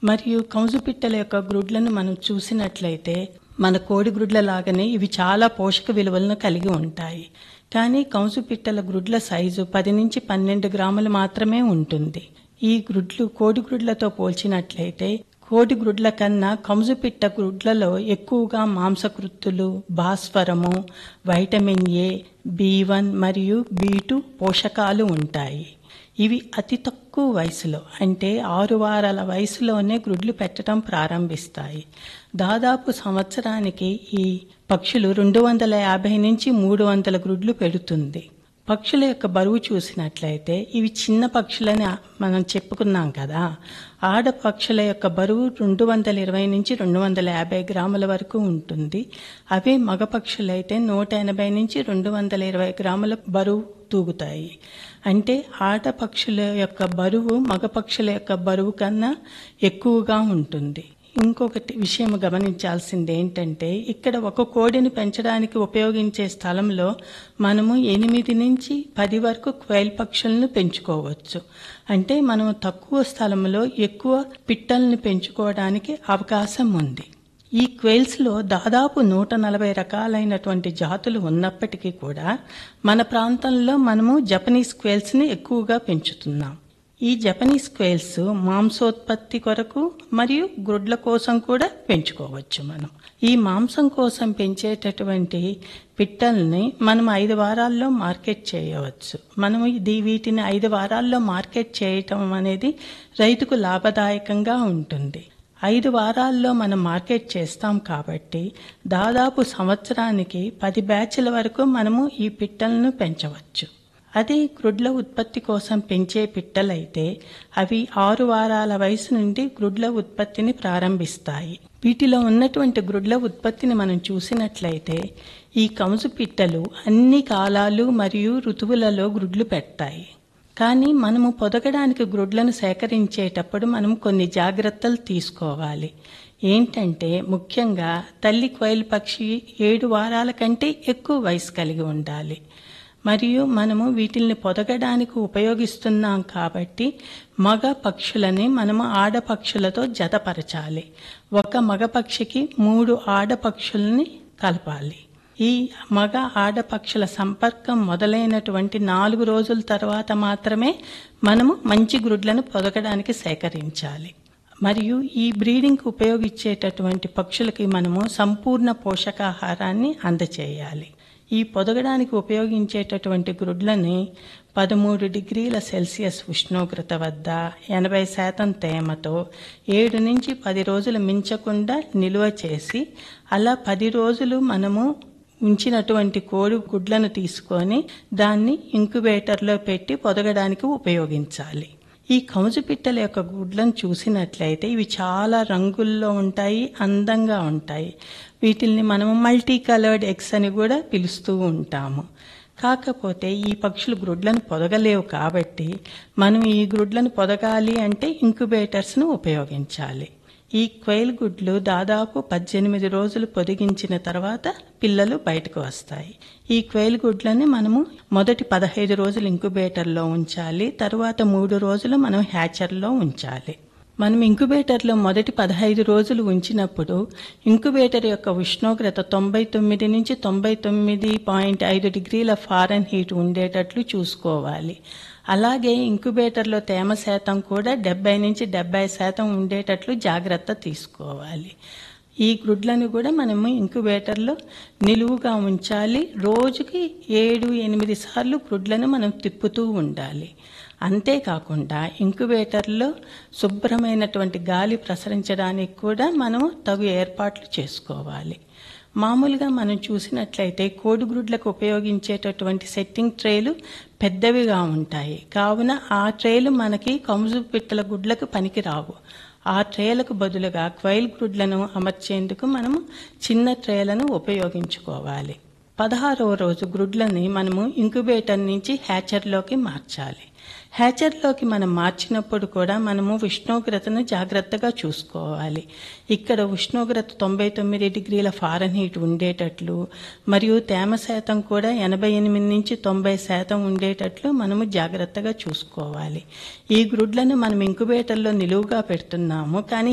మరియు కౌజు పిట్టల యొక్క గ్రుడ్లను మనం చూసినట్లయితే మన కోడి గ్రుడ్ల లాగానే ఇవి చాలా పోషక విలువలను కలిగి ఉంటాయి కానీ కౌజు పిట్టల గ్రుడ్ల సైజు పది నుంచి పన్నెండు గ్రాములు మాత్రమే ఉంటుంది ఈ గ్రుడ్లు కోడి గ్రుడ్లతో పోల్చినట్లయితే కోడి గ్రుడ్ల కన్నా కంజుపిట్ట గ్రుడ్లలో ఎక్కువగా మాంసకృత్తులు భాస్వరము వైటమిన్ ఏ బి వన్ మరియు బి టూ పోషకాలు ఉంటాయి ఇవి అతి తక్కువ వయసులో అంటే ఆరు వారాల వయసులోనే గ్రుడ్లు పెట్టడం ప్రారంభిస్తాయి దాదాపు సంవత్సరానికి ఈ పక్షులు రెండు వందల యాభై నుంచి మూడు వందల గ్రుడ్లు పెడుతుంది పక్షుల యొక్క బరువు చూసినట్లయితే ఇవి చిన్న పక్షులని మనం చెప్పుకున్నాం కదా ఆడ పక్షుల యొక్క బరువు రెండు వందల ఇరవై నుంచి రెండు వందల యాభై గ్రాముల వరకు ఉంటుంది అవే మగ పక్షులైతే నూట ఎనభై నుంచి రెండు వందల ఇరవై గ్రాముల బరువు తూగుతాయి అంటే ఆడ పక్షుల యొక్క బరువు మగ పక్షుల యొక్క బరువు కన్నా ఎక్కువగా ఉంటుంది ఇంకొకటి విషయం గమనించాల్సింది ఏంటంటే ఇక్కడ ఒక కోడిని పెంచడానికి ఉపయోగించే స్థలంలో మనము ఎనిమిది నుంచి పది వరకు క్వైల్ పక్షులను పెంచుకోవచ్చు అంటే మనం తక్కువ స్థలంలో ఎక్కువ పిట్టల్ని పెంచుకోవడానికి అవకాశం ఉంది ఈ క్వైల్స్లో దాదాపు నూట నలభై రకాలైనటువంటి జాతులు ఉన్నప్పటికీ కూడా మన ప్రాంతంలో మనము జపనీస్ క్వైల్స్ని ఎక్కువగా పెంచుతున్నాం ఈ జపనీస్ క్వేల్స్ మాంసోత్పత్తి కొరకు మరియు గ్రుడ్ల కోసం కూడా పెంచుకోవచ్చు మనం ఈ మాంసం కోసం పెంచేటటువంటి పిట్టల్ని మనం ఐదు వారాల్లో మార్కెట్ చేయవచ్చు మనం ఇది వీటిని ఐదు వారాల్లో మార్కెట్ చేయటం అనేది రైతుకు లాభదాయకంగా ఉంటుంది ఐదు వారాల్లో మనం మార్కెట్ చేస్తాం కాబట్టి దాదాపు సంవత్సరానికి పది బ్యాచ్ల వరకు మనము ఈ పిట్టలను పెంచవచ్చు అదే గ్రుడ్ల ఉత్పత్తి కోసం పెంచే పిట్టలైతే అవి ఆరు వారాల వయసు నుండి గ్రుడ్ల ఉత్పత్తిని ప్రారంభిస్తాయి వీటిలో ఉన్నటువంటి గ్రుడ్ల ఉత్పత్తిని మనం చూసినట్లయితే ఈ కంసు పిట్టలు అన్ని కాలాలు మరియు ఋతువులలో గ్రుడ్లు పెడతాయి కానీ మనము పొదగడానికి గ్రుడ్లను సేకరించేటప్పుడు మనం కొన్ని జాగ్రత్తలు తీసుకోవాలి ఏంటంటే ముఖ్యంగా తల్లి క్వైల్ పక్షి ఏడు వారాల కంటే ఎక్కువ వయసు కలిగి ఉండాలి మరియు మనము వీటిల్ని పొదగడానికి ఉపయోగిస్తున్నాం కాబట్టి మగ పక్షులని మనము ఆడపక్షులతో జతపరచాలి ఒక మగ పక్షికి మూడు ఆడపక్షుల్ని కలపాలి ఈ మగ ఆడపక్షుల సంపర్కం మొదలైనటువంటి నాలుగు రోజుల తర్వాత మాత్రమే మనము మంచి గ్రుడ్లను పొదగడానికి సేకరించాలి మరియు ఈ బ్రీడింగ్కి ఉపయోగించేటటువంటి పక్షులకి మనము సంపూర్ణ పోషకాహారాన్ని అందచేయాలి ఈ పొదగడానికి ఉపయోగించేటటువంటి గ్రుడ్లని పదమూడు డిగ్రీల సెల్సియస్ ఉష్ణోగ్రత వద్ద ఎనభై శాతం తేమతో ఏడు నుంచి పది రోజులు మించకుండా నిల్వ చేసి అలా పది రోజులు మనము ఉంచినటువంటి కోడి గుడ్లను తీసుకొని దాన్ని ఇంక్యుబేటర్లో పెట్టి పొదగడానికి ఉపయోగించాలి ఈ కౌజు పిట్టల యొక్క గుడ్లను చూసినట్లయితే ఇవి చాలా రంగుల్లో ఉంటాయి అందంగా ఉంటాయి వీటిల్ని మనము మల్టీ కలర్డ్ ఎగ్స్ అని కూడా పిలుస్తూ ఉంటాము కాకపోతే ఈ పక్షులు గ్రుడ్లను పొదగలేవు కాబట్టి మనం ఈ గ్రుడ్లను పొదగాలి అంటే ఇంక్యుబేటర్స్ను ఉపయోగించాలి ఈ క్వైల్ గుడ్లు దాదాపు పద్దెనిమిది రోజులు పొదిగించిన తర్వాత పిల్లలు బయటకు వస్తాయి ఈ క్వైల్ గుడ్లని మనము మొదటి పదహైదు రోజులు ఇంక్యుబేటర్లో ఉంచాలి తర్వాత మూడు రోజులు మనం హ్యాచర్లో ఉంచాలి మనం ఇంక్యుబేటర్లో మొదటి పదహైదు రోజులు ఉంచినప్పుడు ఇంక్యుబేటర్ యొక్క ఉష్ణోగ్రత తొంభై తొమ్మిది నుంచి తొంభై తొమ్మిది పాయింట్ ఐదు డిగ్రీల ఫారెన్ హీట్ ఉండేటట్లు చూసుకోవాలి అలాగే ఇంక్యుబేటర్లో తేమ శాతం కూడా డెబ్బై నుంచి డెబ్బై శాతం ఉండేటట్లు జాగ్రత్త తీసుకోవాలి ఈ గ్రుడ్లను కూడా మనము ఇంక్యుబేటర్లో నిలువుగా ఉంచాలి రోజుకి ఏడు ఎనిమిది సార్లు గ్రుడ్లను మనం తిప్పుతూ ఉండాలి అంతేకాకుండా ఇంక్యుబేటర్లో శుభ్రమైనటువంటి గాలి ప్రసరించడానికి కూడా మనము తగు ఏర్పాట్లు చేసుకోవాలి మామూలుగా మనం చూసినట్లయితే కోడిగ్రుడ్లకు ఉపయోగించేటటువంటి సెట్టింగ్ ట్రేలు పెద్దవిగా ఉంటాయి కావున ఆ ట్రేలు మనకి కంజు పిట్టల గుడ్లకు పనికి రావు ఆ ట్రేలకు బదులుగా క్వైల్ గ్రుడ్లను అమర్చేందుకు మనము చిన్న ట్రేలను ఉపయోగించుకోవాలి పదహారవ రోజు గ్రుడ్లని మనము ఇంక్యుబేటర్ నుంచి హ్యాచర్లోకి మార్చాలి హ్యాచర్లోకి మనం మార్చినప్పుడు కూడా మనము ఉష్ణోగ్రతను జాగ్రత్తగా చూసుకోవాలి ఇక్కడ ఉష్ణోగ్రత తొంభై తొమ్మిది డిగ్రీల ఫారెన్హీట్ ఉండేటట్లు మరియు తేమ శాతం కూడా ఎనభై ఎనిమిది నుంచి తొంభై శాతం ఉండేటట్లు మనము జాగ్రత్తగా చూసుకోవాలి ఈ గ్రుడ్లను మనం ఇంక్యుబేటర్లో నిలువుగా పెడుతున్నాము కానీ